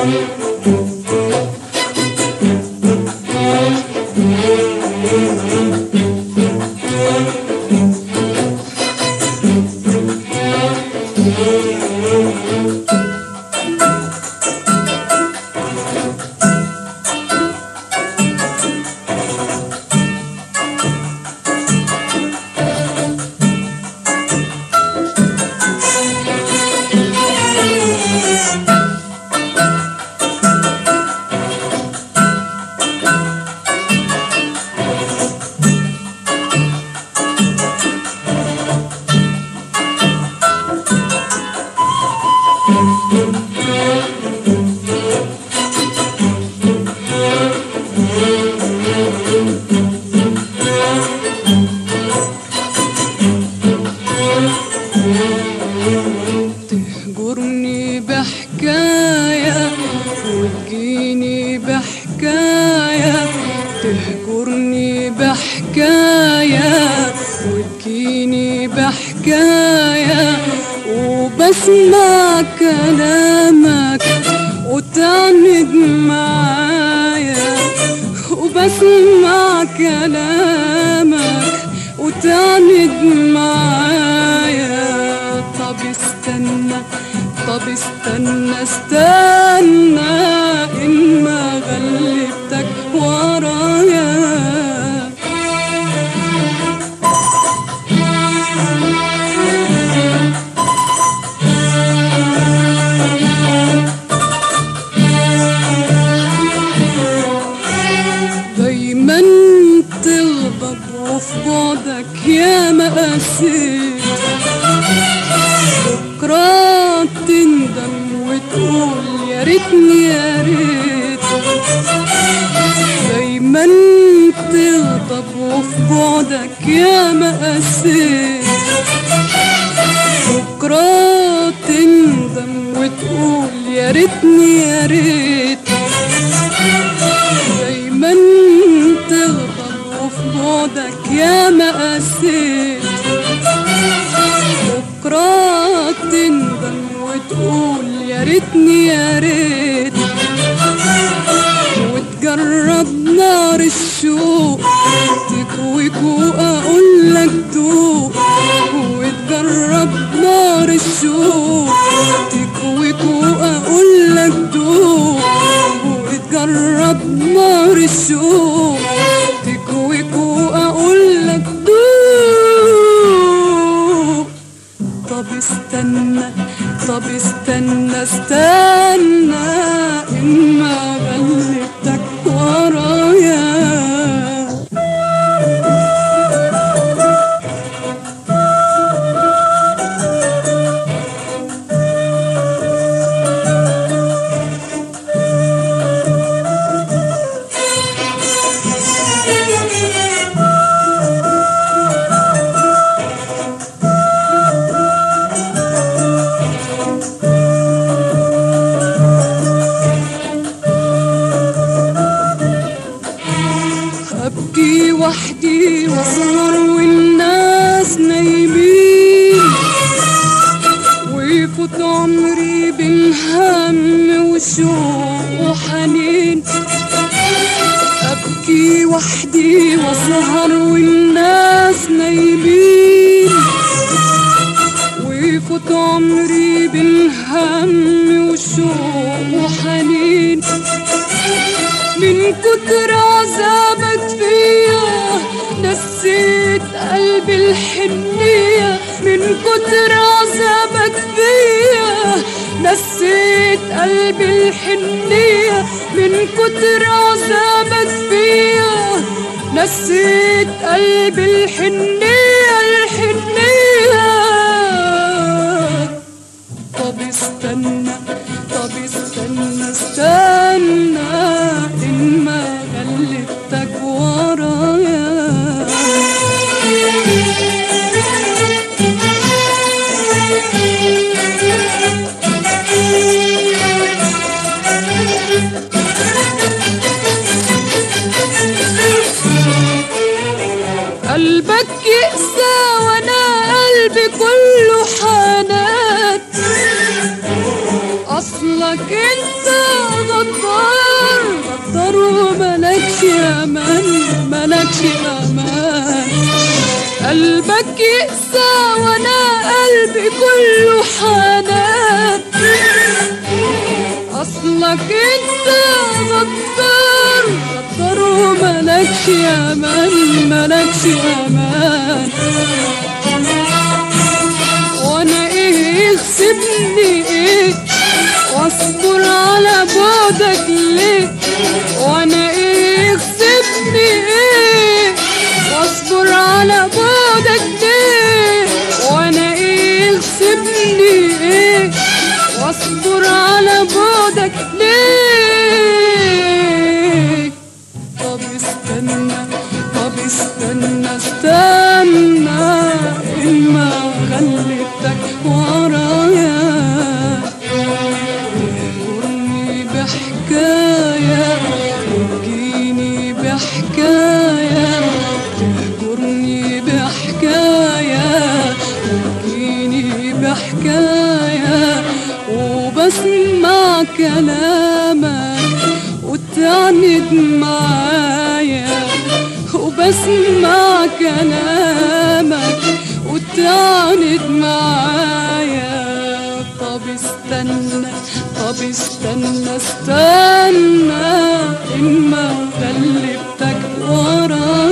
تهجرني بحكاية وتجيني بحكاية تهجرني بحكاية وتجيني بحكاية وبسمع كلامك وتعند معايا وبسمع كلامك وتعند معايا طب استنى طب استنى استنى إن ما غلبتك ورايا دايما تغضب وفي بعدك يا مقاسيت بكرة تندم وتقول يا ريتني يا ريت دايما تغضب وفي بعدك يا مقاسيت بكرة تندم وتقول يا ريتني يا ريت دايما تغضب وفي بعدك يا مقاسيت بكرة تندم وتقول يا ريتني يا ريت وتجرب نار الشوق تكويك واقول لك دوق وتجرب نار الشوق تكويك واقول لك دوق وتجرب نار الشوق تكويك واقول لك دوق طب استنى طب استنى استنى إما غلبتك ورايا أبكي وحدي وأسهر والناس نايمين ويفوت عمري بين هم وشوق وحنين أبكي وحدي وأسهر والناس نايمين ويفوت عمري بين هم وشوق وحنين من كتر عذابك فيا نسيت قلبي الحنية من كتر عذابك فيا نسيت قلبي الحنية من كتر عذابك فيا نسيت قلبي الحنية الحنية طب استنى طب استنى استنى إن ما غلبتك ورايا قلبك يقسى وانا قلبي كله حنان اصلك انت غدار غدار وملكش امان ملكش امان قلبك يقسى وانا قلبي كله حنان اصلك انت غدار غدار وملكش امان ملكش امان وانا ايه يغصبني ايه واصبر على بعدك ليه وانا ايه يغصبني ايه واصبر على بعدك ليه وانا ايه يغصبني ايه واصبر على بعدك ليه طب استنى طب استنى استنى إما غلبتك ورايا تهجرني بحكاية وتجيني بحكاية تهجرني بحكاية وتجيني بحكاية وبسمع كلامك وتعند معايا وبسمع كلامك وتعند معايا طب استنى طب استنى استنى إما غلبتك ورايا